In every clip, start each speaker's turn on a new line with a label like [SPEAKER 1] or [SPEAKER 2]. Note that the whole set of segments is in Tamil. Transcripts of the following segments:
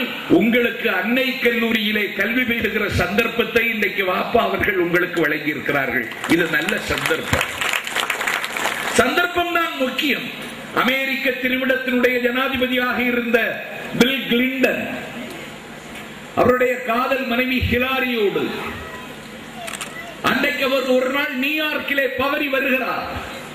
[SPEAKER 1] உங்களுக்கு அன்னை கல்லூரியிலே கல்வி பயிலுகிற சந்தர்ப்பத்தை இன்றைக்கு வாப்பா அவர்கள் உங்களுக்கு வழங்கி இருக்கிறார்கள் இது நல்ல சந்தர்ப்பம் சந்தர்ப்பம் தான் முக்கியம் அமெரிக்க திருவிடத்தினுடைய ஜனாதிபதியாக இருந்த பில் கிளிண்டன் அவருடைய காதல் மனைவி ஹிலாரியோடு அன்றைக்கு அவர் ஒரு நாள் நியூயார்க்கிலே பவறி வருகிறார்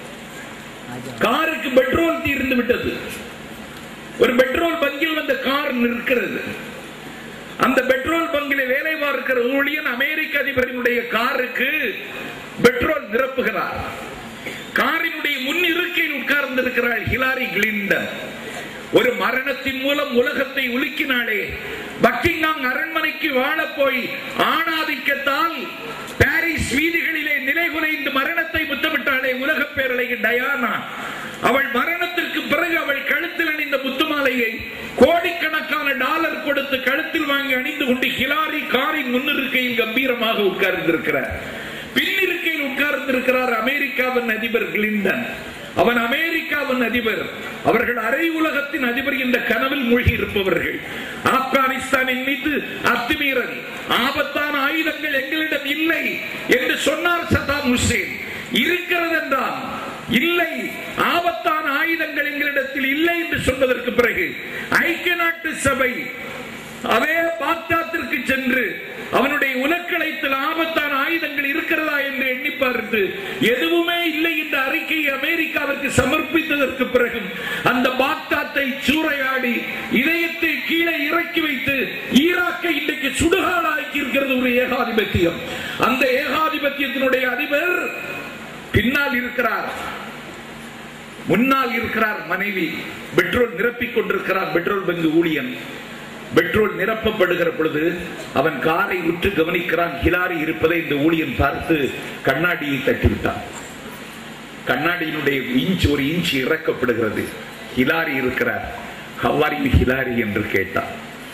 [SPEAKER 1] காருக்கு பெட்ரோல் தீர்ந்து விட்டது ஒரு பெட்ரோல் பங்கில் அந்த கார் நிற்கிறது அந்த பெட்ரோல் பங்கிலே வேலை பார்க்கிற ஊழியன் அமெரிக்க அதிபரினுடைய காருக்கு பெட்ரோல் நிரப்புகிறார் காரினுடைய முன் இருக்கையில் உட்கார்ந்திருக்கிறாள் ஹிலாரி கிளிண்டன் ஒரு மரணத்தின் மூலம் உலகத்தை உலுக்கினாளே பக்கிங்காம் அரண்மனைக்கு வாழ போய் ஆணாதிக்கத்தால் பாரிஸ் வீதிகளிலே நிலைகுலைந்து மரணத்தை முத்தமிட்டாளே உலக பேரழகி டயானா அவள் மரணத்திற்கு பிறகு அவள் கழுத்தில் அணிந்த முத்துமாலையை கோடிக்கணக்கான டாலர் கொடுத்து கழுத்தில் வாங்கி அணிந்து கொண்டு ஹிலாரி காரின் முன்னிருக்கையில் கம்பீரமாக உட்கார்ந்திருக்கிறார் பின்னிருக்கையில் உட்கார்ந்திருக்கிறார் அமெரிக்காவின் அதிபர் கிளிண்டன் அவன் அமெரிக்காவின் அதிபர் அவர்கள் அரை உலகத்தின் அதிபர் இந்த கனவில் மூழ்கி இருப்பவர்கள் ஆப்கானிஸ்தானின் மீது அத்துமீறல் ஆபத்தான ஆயுதங்கள் எங்களிடம் இல்லை என்று சொன்னார் சதாம் ஹுசேன் இருக்கிறது என்றால் இல்லை ஆபத்தான ஆயுதங்கள் எங்களிடத்தில் இல்லை என்று சொன்னதற்கு பிறகு ஐக்கிய நாட்டு சபை அதே பாக்தாத்திற்கு சென்று அவனுடைய உலக்களத்தில் ஆபத்தான ஆயுதங்கள் இருக்கிறதா என்று எண்ணி பார்த்து எதுவுமே இல்லை என்ற அறிக்கையை அமெரிக்காவிற்கு சமர்ப்பித்ததற்கு பிறகு அந்த பாக்தாத்தை சூறையாடி இதயத்தை கீழே இறக்கி வைத்து ஈராக்கை இன்றைக்கு சுடுகாடாக்கி இருக்கிறது ஒரு ஏகாதிபத்தியம் அந்த ஏகாதிபத்தியத்தினுடைய அதிபர் பின்னால் இருக்கிறார் முன்னால் இருக்கிறார் மனைவி பெட்ரோல் நிரப்பிக் கொண்டிருக்கிறார் பெட்ரோல் பங்கு ஊழியன் பெட்ரோல் நிரப்பப்படுகிற பொழுது அவன் காரை உற்று கவனிக்கிறான் ஹிலாரி இருப்பதை இந்த ஊழியன் பார்த்து கண்ணாடியை தட்டிவிட்டான் கண்ணாடியினுடைய இன்ச் ஒரு இன்ச் இறக்கப்படுகிறது ஹிலாரி இருக்கிறார் ஹவாரி ஹிலாரி என்று கேட்டான்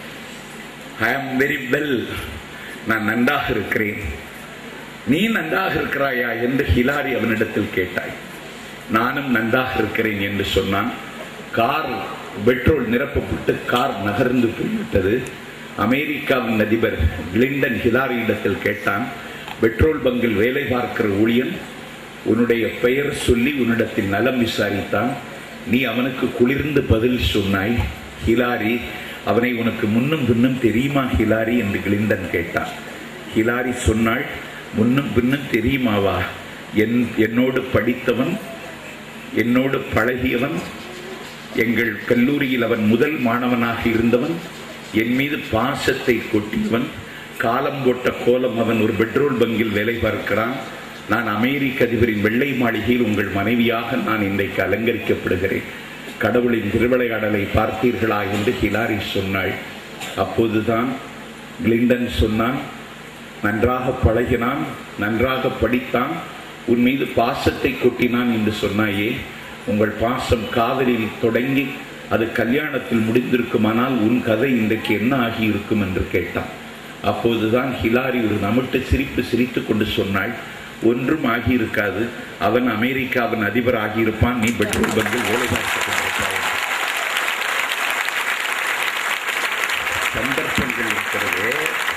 [SPEAKER 1] ஐ ஆம் வெரி வெல் நான் நன்றாக இருக்கிறேன் நீ நன்றாக இருக்கிறாயா என்று ஹிலாரி அவனிடத்தில் கேட்டாய் நானும் நன்றாக இருக்கிறேன் என்று சொன்னான் கார் பெட்ரோல் நிரப்பப்பட்டு கார் நகர்ந்து போய்விட்டது அமெரிக்காவின் அதிபர் கிளிண்டன் ஹிலாரியிடத்தில் கேட்டான் பெட்ரோல் பங்கில் வேலை பார்க்கிற ஊழியன் உன்னுடைய பெயர் சொல்லி உன்னிடத்தில் நலம் விசாரித்தான் நீ அவனுக்கு குளிர்ந்து பதில் சொன்னாய் ஹிலாரி அவனை உனக்கு முன்னும் பின்னும் தெரியுமா ஹிலாரி என்று கிளிண்டன் கேட்டான் ஹிலாரி சொன்னாள் முன்னும் பின்னும் தெரியுமாவா என் என்னோடு படித்தவன் என்னோடு பழகியவன் எங்கள் கல்லூரியில் அவன் முதல் மாணவனாக இருந்தவன் என் மீது பாசத்தை கொட்டியவன் காலம் போட்ட கோலம் அவன் ஒரு பெட்ரோல் பங்கில் வேலை பார்க்கிறான் நான் அமெரிக்க அதிபரின் வெள்ளை மாளிகையில் உங்கள் மனைவியாக நான் இன்றைக்கு அலங்கரிக்கப்படுகிறேன் கடவுளின் திருவிளையாடலை பார்த்தீர்களா என்று ஹிலாரி சொன்னாள் அப்போதுதான் கிளிண்டன் சொன்னான் நன்றாக பழகினான் நன்றாக படித்தான் உன் மீது பாசத்தை கொட்டினான் என்று சொன்னாயே உங்கள் பாசம் காதலில் தொடங்கி அது கல்யாணத்தில் முடிந்திருக்குமானால் உன் கதை இன்றைக்கு என்ன ஆகி இருக்கும் என்று கேட்டான் அப்போதுதான் ஹிலாரி ஒரு நமட்டு சிரிப்பு சிரித்துக் கொண்டு சொன்னாள் ஒன்றும் ஆகியிருக்காது அவன் அமெரிக்காவின் அதிபர் ஆகியிருப்பான் நீ பெட்ரோல் பங்கில் வேலை பார்த்துக் கொண்டிருக்கிறாய் சந்தர்ப்பங்கள் இருக்கிறது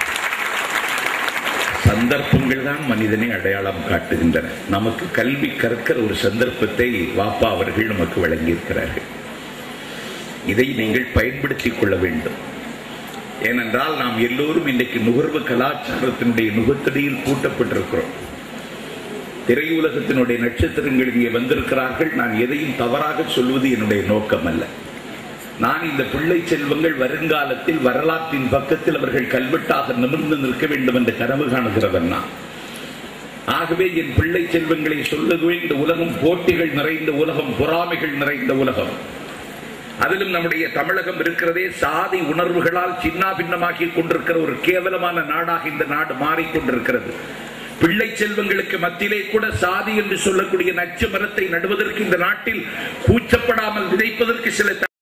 [SPEAKER 1] சந்தர்ப்பங்கள் தான் மனிதனை அடையாளம் காட்டுகின்றன நமக்கு கல்வி கற்கிற ஒரு சந்தர்ப்பத்தை வாப்பா அவர்கள் நமக்கு வழங்கியிருக்கிறார்கள் இதை நீங்கள் பயன்படுத்திக் கொள்ள வேண்டும் ஏனென்றால் நாம் எல்லோரும் இன்றைக்கு நுகர்வு கலாச்சாரத்தினுடைய நுகத்தடியில் கூட்டப்பட்டிருக்கிறோம் திரையுலகத்தினுடைய நட்சத்திரங்கள் இங்கே வந்திருக்கிறார்கள் நான் எதையும் தவறாக சொல்வது என்னுடைய நோக்கம் அல்ல நான் இந்த பிள்ளை செல்வங்கள் வருங்காலத்தில் வரலாற்றின் பக்கத்தில் அவர்கள் கல்வெட்டாக நிமிர்ந்து நிற்க வேண்டும் என்று கனவு காணுகிறவன் நான் ஆகவே என் பிள்ளை செல்வங்களை சொல்லுவே இந்த உலகம் போட்டிகள் நிறைந்த உலகம் பொறாமைகள் நிறைந்த உலகம் அதிலும் நம்முடைய தமிழகம் இருக்கிறதே சாதி உணர்வுகளால் சின்னா பின்னமாக்கி கொண்டிருக்கிற ஒரு கேவலமான நாடாக இந்த நாடு மாறிக்கொண்டிருக்கிறது பிள்ளை செல்வங்களுக்கு மத்தியிலே கூட சாதி என்று சொல்லக்கூடிய நச்சு மரத்தை நடுவதற்கு இந்த நாட்டில் கூச்சப்படாமல் விதைப்பதற்கு சில